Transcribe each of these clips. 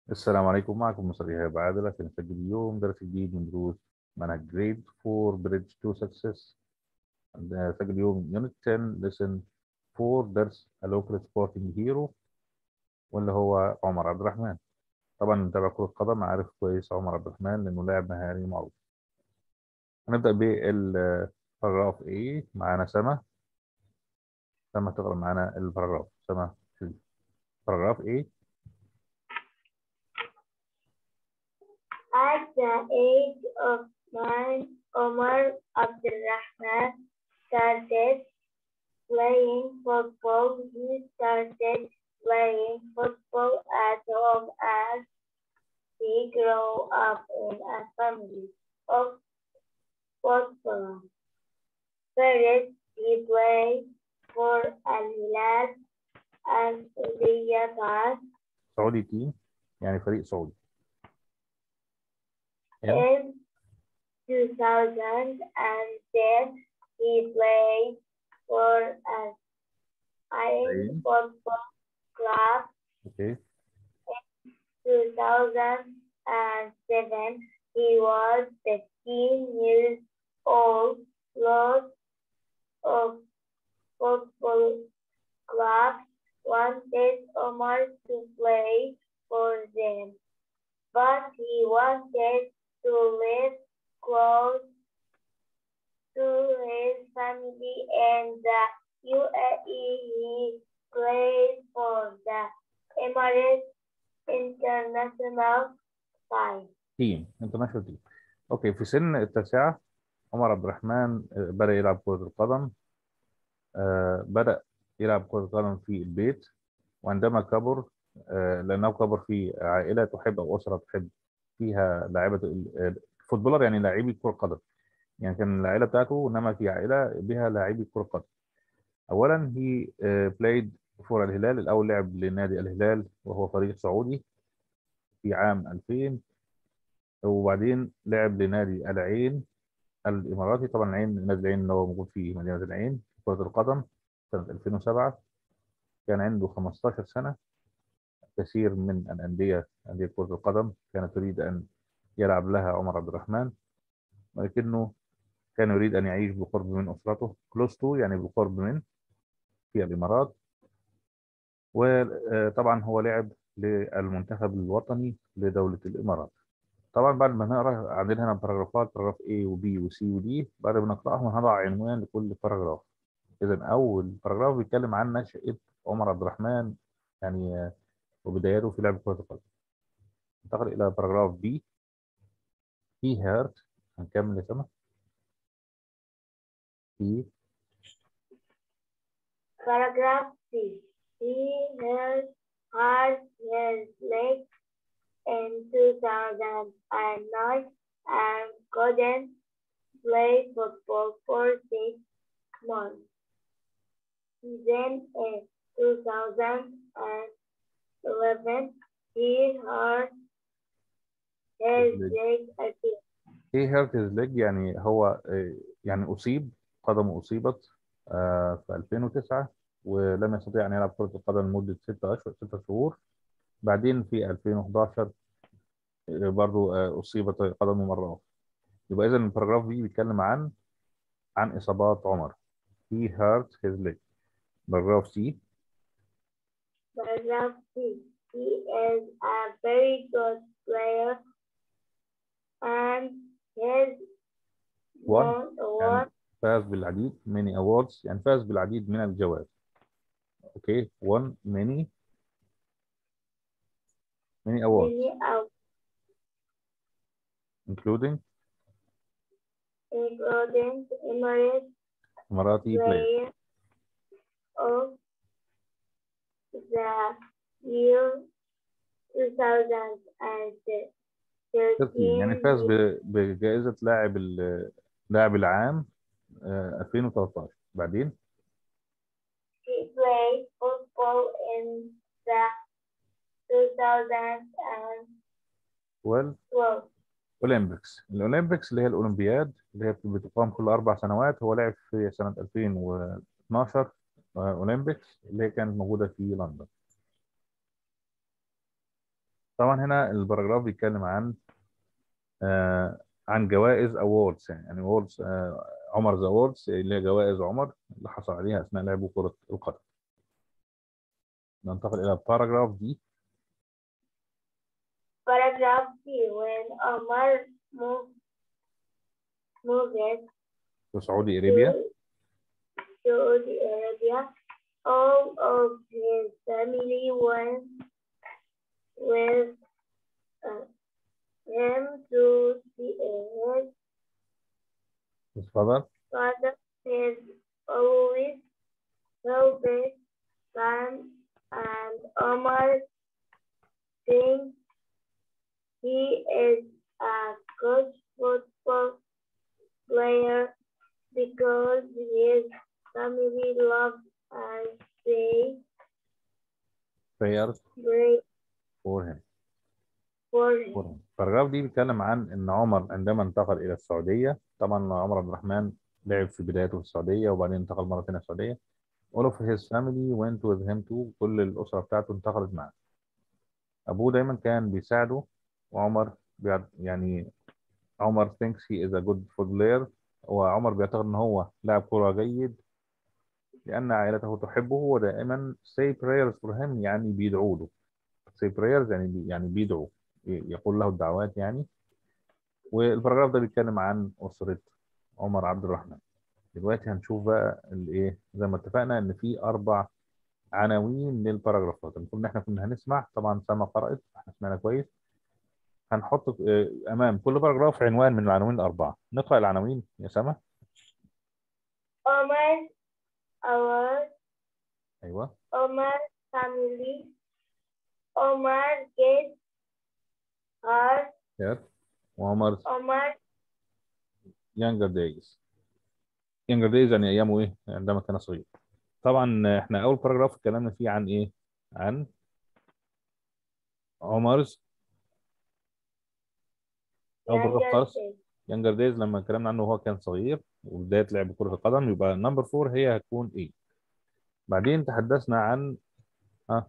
السلام عليكم معكم مستر إيهاب عادل عشان نسجل اليوم درس جديد من دروس منهج جريد 4 بريدج تو سكسس نسجل اليوم يونت 10 ليسن 4 درس لوكال سبورتنج هيرو واللي هو عمر عبد الرحمن طبعا متابع كرة قدم عارف كويس عمر عبد الرحمن لأنه لاعب مهاري معروف هنبدأ بالباراجراف A معانا سما سما تقرأ معانا الباراجراف سما باراجراف A At the age of nine, Omar Abdulrahman started playing football. He started playing football as long as he grew up in a family of footballers. First, he played for Al Hilal and Riyadh. سعودي تيم يعني فريق سعودي Yeah. In 2010, he played for an Iron Playing. Football Club. اوكي 2007, he was 15 years old. Lots of football clubs wanted Omar to play for them, but he wanted to live close to his family in the UAE. He played for the Emirates International Side. تيم انترناشونال تيم اوكي في سن التاسعة عمر عبد الرحمن آه، بدأ يلعب كرة القدم آه، بدأ يلعب كرة القدم في البيت وعندما كبر آه، لأنه كبر في عائلة تحب أو أسرة تحب فيها لاعبة ال- الفوتبولر يعني لاعبي كرة قدم يعني كان العائلة بتاعته إنما في عائلة بها لاعبي كرة قدم أولا هي بلايد فور الهلال الأول لعب لنادي الهلال وهو فريق سعودي في عام 2000 وبعدين لعب لنادي العين الاماراتي طبعا العين نادي العين اللي هو موجود في مدينه العين في كره القدم سنه 2007 كان عنده 15 سنه كثير من الانديه انديه كره القدم كانت تريد ان يلعب لها عمر عبد الرحمن ولكنه كان يريد ان يعيش بقرب من اسرته كلوز تو يعني بقرب من في الامارات وطبعا هو لعب للمنتخب الوطني لدوله الامارات طبعا بعد ما نقرا عندنا هنا باراجرافات باراجراف A و B و C و D بعد ما نقراهم هنضع عنوان لكل باراجراف اذا اول باراجراف بيتكلم عن نشأة عمر عبد الرحمن يعني آه، وبداياته في لعب كرة القدم ننتقل الى باراجراف B he hurt هنكمل يا سما he Paragraph C. He hurt hurt his leg in 2009 and couldn't play football for six months. Then in 2011, he hurt his leg again. he hurt his leg يعني هو آه، يعني اصيب قدمه اصيبت آه، في 2009 ولم يستطيع ان يلعب كرة القدم لمدة 6 اشهر 6 شهور بعدين في 2011 آه، برضو آه، اصيبت قدمه مرة اخرى يبقى اذا الباراجراف بي بيتكلم عن عن اصابات عمر he hurt his leg باراجراف سي Paragraph C. He is a very good player and his Won won, won فاز بالعديد many awards يعني فاز بالعديد من الجوائز اوكي won many many awards many awards, including including Emirates Emirati player Player of the Year 2013. يعني فاز ب- بجائزة لاعب ال- لاعب العام آه، 2013 بعدين He played football in the 2012 well اولمبيكس الاولمبيكس اللي هي الاولمبياد اللي هي بتقام كل اربع سنوات هو لعب في سنه 2012 آه، اولمبيكس اللي هي كانت موجوده في لندن طبعا هنا الباراجراف بيتكلم عن آه عن جوائز awards يعني يعني awards آه عمر ذا awards اللي هي جوائز عمر اللي حصل عليها اثناء لعبه كرة القدم. ننتقل الى الباراجراف دي Paragraph B. When Omar moved, moved في سعودي ارابيا to Saudi Arabia, all of his family went with uh, him to see his اتفضل father is always so big son and Omar thinks he is a good football player because his family loves and they prayers pray for him for him. for him. الباراجراف دي بيتكلم عن ان عمر عندما انتقل الى السعوديه طبعا عمر عبد الرحمن لعب في بدايته في السعوديه وبعدين انتقل مره ثانيه السعوديه all of his family went with him too كل الاسره بتاعته انتقلت معاه ابوه دايما كان بيساعده وعمر بيع- يعني عمر thinks he is a good football player وعمر بيعتقد ان هو لاعب كرة جيد لان عائلته تحبه ودائما say prayers for him يعني بيدعوا له say prayers يعني بي يعني بيدعوا ي- يقول له الدعوات يعني والباراجراف ده بيتكلم عن اسره عمر عبد الرحمن دلوقتي هنشوف بقى الايه زي ما اتفقنا ان في اربع عناوين للباراجرافات المفروض ان احنا كنا هنسمع طبعا سما قرأت احنا سمعنا كويس هنحط آه، امام كل باراجراف عنوان من العناوين الاربعه نقرا العناوين يا سما Omar, our ايوه Omar family, Omar gets her, خير وعمر Omar younger days younger days يعني ايامه ايه عندما كان صغير طبعا احنا اول باراجراف اتكلمنا فيه عن ايه عن عمر's اول باراجراف younger خالص days. يانجر دايز لما اتكلمنا عنه وهو كان صغير وبدايه لعب كره القدم يبقى نمبر فور هي هتكون ايه بعدين تحدثنا عن ها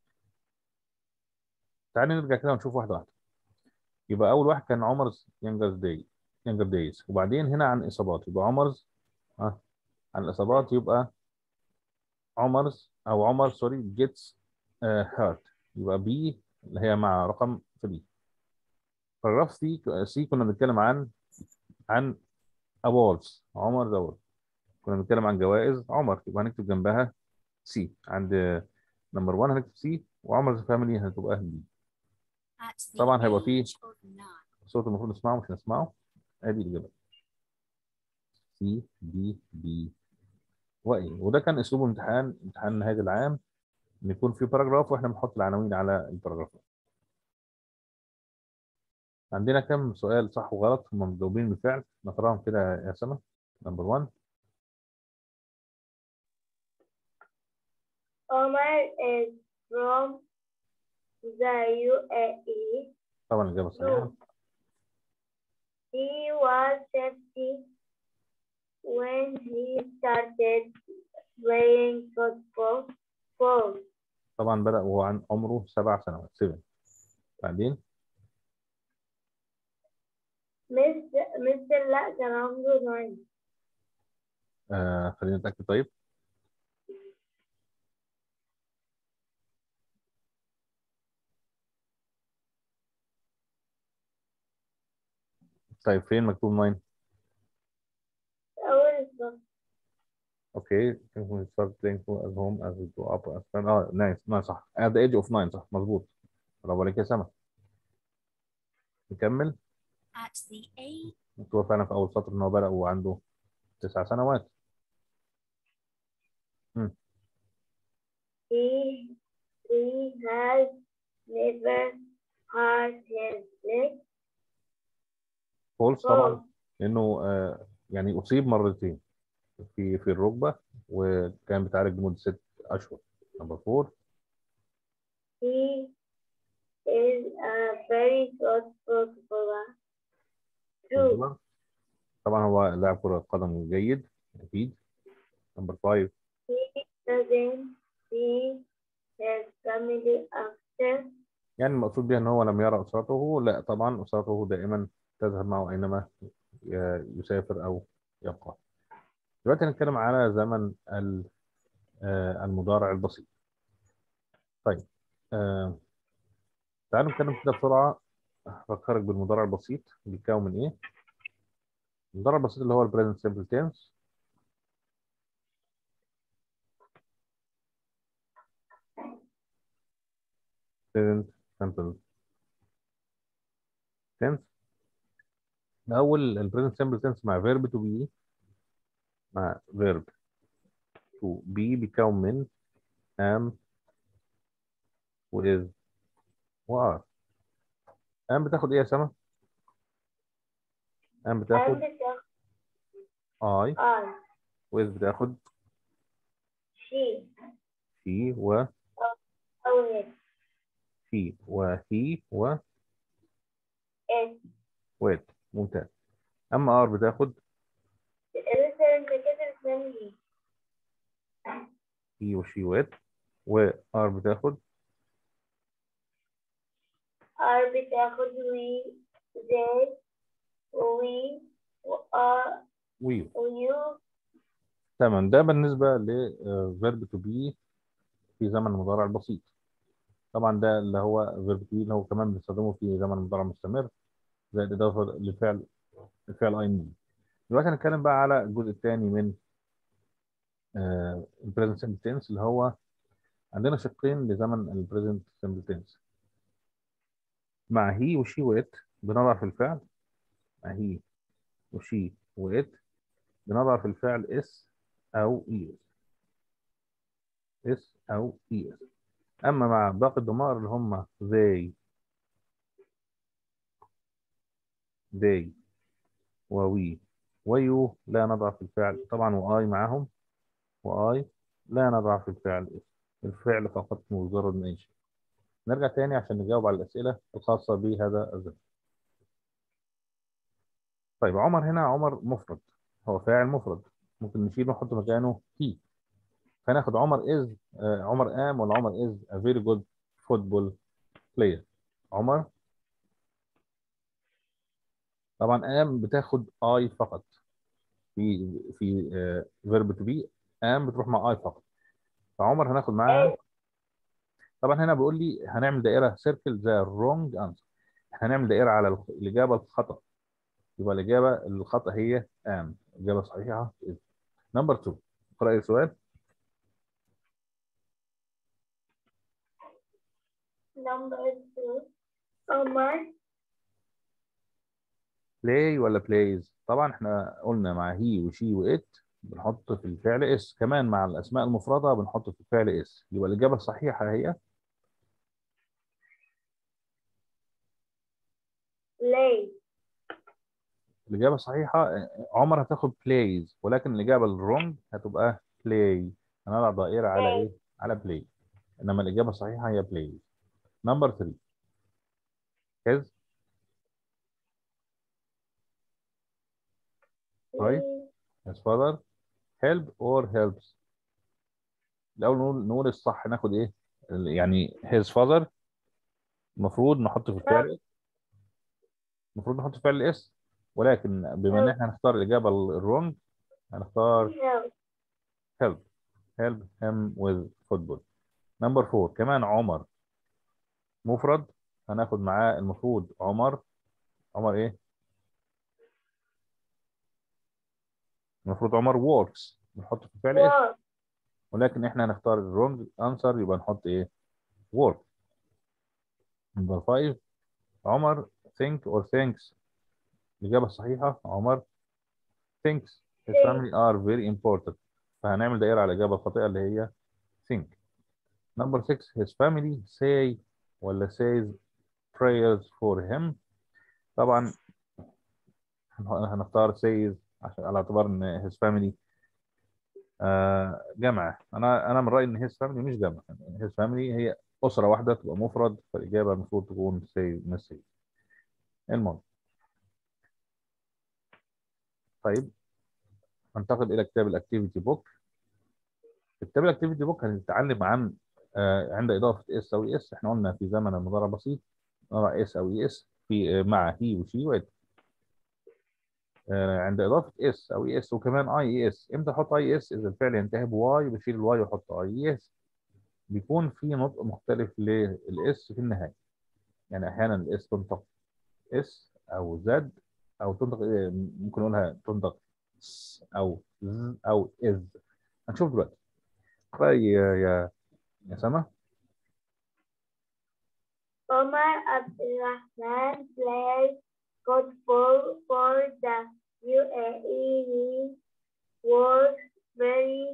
تعالي نرجع كده ونشوف واحده واحده يبقى اول واحد كان عمر's يانجر داي يانجر دايز وبعدين هنا عن اصابات يبقى عمر's ها عن الاصابات يبقى عمر's او عمر سوري جيتس هيرت يبقى بي اللي هي مع رقم 3 باراجراف سي سي كنا بنتكلم عن عن awards عمر ذا كنا بنتكلم عن جوائز عمر يبقى هنكتب جنبها سي عند نمبر 1 هنكتب سي وعمر فاميلي هتبقى بي At the طبعا هيبقى فيه age of nine, صوت المفروض نسمعه مش نسمعه ادي الاجابه سي بي بي واي وده كان اسلوب امتحان امتحان نهايه العام ان يكون في باراجراف واحنا بنحط العناوين على الباراجرافات عندنا كم سؤال صح وغلط هم مجاوبين بالفعل نقراهم كده يا سما نمبر 1 Omar is from the UAE. طبعا الاجابه صحيحه He was 50 when he started playing football. Four. طبعا بدأ وهو عن عمره سبع سنوات 7 بعدين مستر مستر لا كان عمره 9 آه خلينا نتأكد طيب طيب فين مكتوب 9 أول الصف اوكي when we start playing at home as we grow up as friends اه نايس نايس صح at the age of 9 صح مظبوط برافو عليك يا سما نكمل at the age مكتوب فعلا في اول سطر ان هو بدأ وهو عنده تسع سنوات he he has never hurt his leg. فولس طبعا False. لانه آه يعني اصيب مرتين في في الركبه وكان بيتعالج لمده ست اشهر نمبر 4 He is a very good footballer. True. طبعا هو لاعب كره قدم جيد اكيد نمبر 5 He doesn't see his family after يعني المقصود بها ان هو لم يرى اسرته لا طبعا اسرته دائما تذهب معه اينما ي- يسافر او يبقى دلوقتي هنتكلم على زمن ال- آه، المضارع البسيط طيب آه، تعالوا نتكلم كده بسرعه افكرك بالمضارع البسيط بيتكون من ايه المضارع البسيط اللي هو البريزنت سمبل تنس present simple tense الأول ال present simple tense مع verb to be مع verb to be بيكون من am و is و are am بتاخد إيه يا سما؟ am أنا بتاخد بتاخد I I و is بتاخد she she و أو it she و he و it with ممتاز أما are بتاخد لسه أنت كده بتسمي he و she with و are بتاخد R بتاخد we they we are we you تمام ده بالنسبة ل آه، verb to be في زمن المضارع البسيط طبعا ده اللي هو verb to be اللي هو كمان بنستخدمه في زمن المضارع المستمر زائد إضافة لفعل الفعل ing دلوقتي هنتكلم بقى على الجزء الثاني من آه، ال present simple tense اللي هو عندنا شقين لزمن ال present simple tense مع he وشي وات بنضع في الفعل مع he وشي وات بنضع في الفعل اس أو es اس أو es أما مع باقي الضمائر اللي هم they they ووي ويو لا نضع في الفعل طبعا واي معاهم واي لا نضع في الفعل اسم الفعل فقط مجرد منشأ نرجع تاني عشان نجاوب على الأسئلة الخاصة بهذا الزمن طيب عمر هنا عمر مفرد هو فاعل مفرد ممكن نشيل ونحط مكانه هي فناخد عمر is آه، عمر am ولا عمر is a very good football player عمر طبعا am بتاخد I فقط في في آه، verb to be am بتروح مع I فقط فعمر هناخد معاها طبعا هنا بيقول لي هنعمل دائرة سيركل ذا wrong answer هنعمل دائرة على الخ- الإجابة الخطأ يبقى الإجابة الخطأ هي am الإجابة الصحيحة is نمبر 2 اقرأ أي سؤال number two Omar play ولا plays طبعا احنا قلنا مع he وشي وإت بنحط في الفعل اس كمان مع الأسماء المفردة بنحط في الفعل اس يبقى الإجابة الصحيحة هي play الإجابة الصحيحة آه، عمر هتاخد plays ولكن الإجابة الرونج هتبقى play هنضع دائرة على إيه؟ على play إنما الإجابة الصحيحة هي plays نمبر 3 his Right. he his father help or helps الأول نقول نقول الصح ناخد إيه؟ ال- يعني his father المفروض نحط في الفعل المفروض نحط في فعل الاس ولكن بما ان احنا هنختار الاجابه الرونج هنختار help help help him with football نمبر 4 كمان عمر مفرد هناخد معاه المفروض عمر عمر ايه المفروض عمر works نحط في فعل اس work ولكن احنا هنختار الرونج انسر يبقى نحط ايه work نمبر 5 عمر think or thinks الإجابة الصحيحة عمر thinks his Think. family are very important فهنعمل دائرة على الإجابة الخاطئة اللي هي think number 6 his family say ولا says prayers for him طبعا هن- هنختار says عشان على اعتبار ان his family آه جمع انا انا من رايي ان his family مش جمع his family هي اسره واحده تبقى مفرد فالاجابه المفروض تكون say مش say المهم طيب ننتقل الى كتاب الاكتيفيتي بوك في كتاب الاكتيفيتي بوك هنتعلم عن آه، عند اضافه اس او اي اس احنا قلنا في زمن المضارع البسيط نضع اس او اي اس في آه، مع هي وشي وات آه، عند اضافه اس او اي اس وكمان اي اي اس امتى احط اي اس اذا الفعل ينتهي بواي بشيل الواي واحط اي اس بيكون في نطق مختلف للاس في النهايه يعني احيانا الاس تنطق اس او زد او تنطق إيه، ممكن نقولها تنطق س او ز او از هنشوف دلوقتي طيب يا يا يا سما Omar Abdulrahman plays football for the UAE. He works very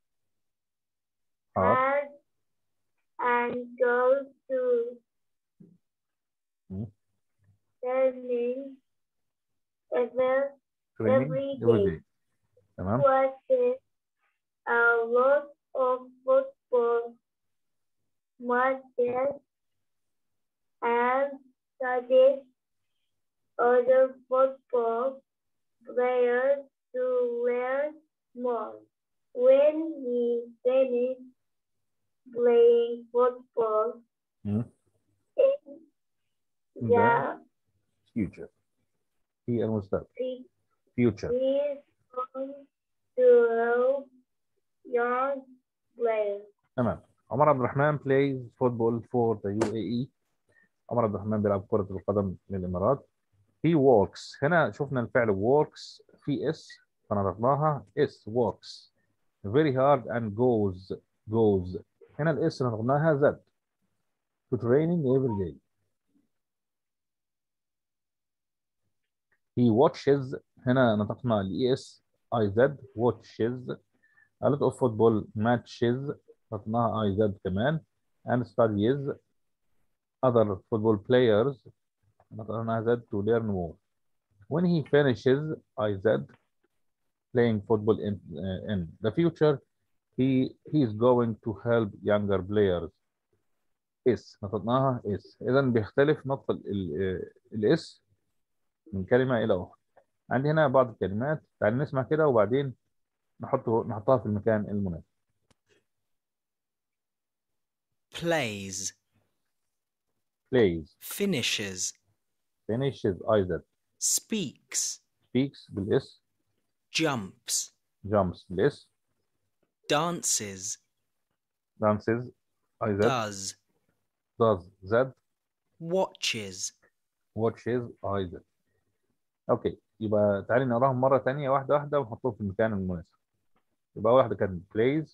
اه hard and goes to مم. training every training Every every day. day تمام watches a lot of football matches and studies other football players to learn more. When he finished playing football مم. in the future في المستقبل he future is going to help young players. تمام عمر عبد الرحمن plays football for the UAE عمر عبد الرحمن بيلعب كرة القدم للإمارات he works هنا شفنا الفعل works في اس فنطقناها اس works very hard and goes goes هنا الاس نطقناها زد to training every day he watches هنا نطقنا الاي اس اي زد watches a lot of football matches نطقناها اي زد كمان and studies other football players نطقناها زد to learn more when he finishes I Z playing football in, uh, in the future he he is going to help younger players اس نطقناها اس اذا بيختلف نطق ال- ال- الاس من كلمه الى اخرى عندي هنا بعض الكلمات تعال نسمع كده وبعدين نحطه نحطها في المكان المناسب plays, plays finishes, finishes I Z speaks, speaks بالاس jumps, jumps بالاس dances, dances I Z does, does Z watches, watches I Z اوكي يبقى تعالي نقراهم مرة تانية واحدة واحدة ونحطهم في المكان المناسب يبقى واحدة كانت plays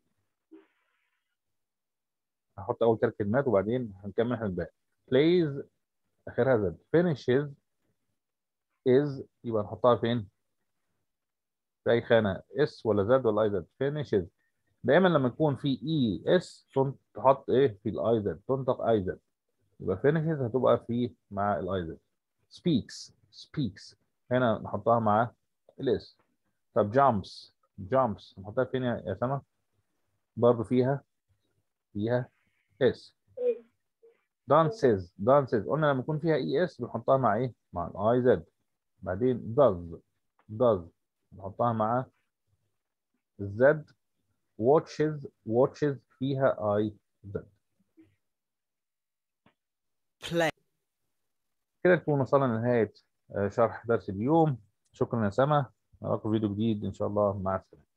هحط أول ثلاث كلمات وبعدين هنكمل احنا الباقي plays آخرها Z finishes is يبقى نحطها فين؟ في أي خانة S ولا Z ولا أي Z finishes دايما لما يكون في E S تحط إيه في الأي Z تنطق أي Z يبقى finishes هتبقى في مع الأي Z speaks speaks هنا نحطها مع الاس طب jumps jumps نحطها فين يا يا سما برضه فيها فيها اس dances dances قلنا لما يكون فيها اي اس بنحطها مع ايه مع الاي زد بعدين does does نحطها مع الزد watches watches فيها اي زد play, كده نكون وصلنا لنهاية آه، شرح درس اليوم شكرا يا سما نراكم في فيديو جديد إن شاء الله مع السلامة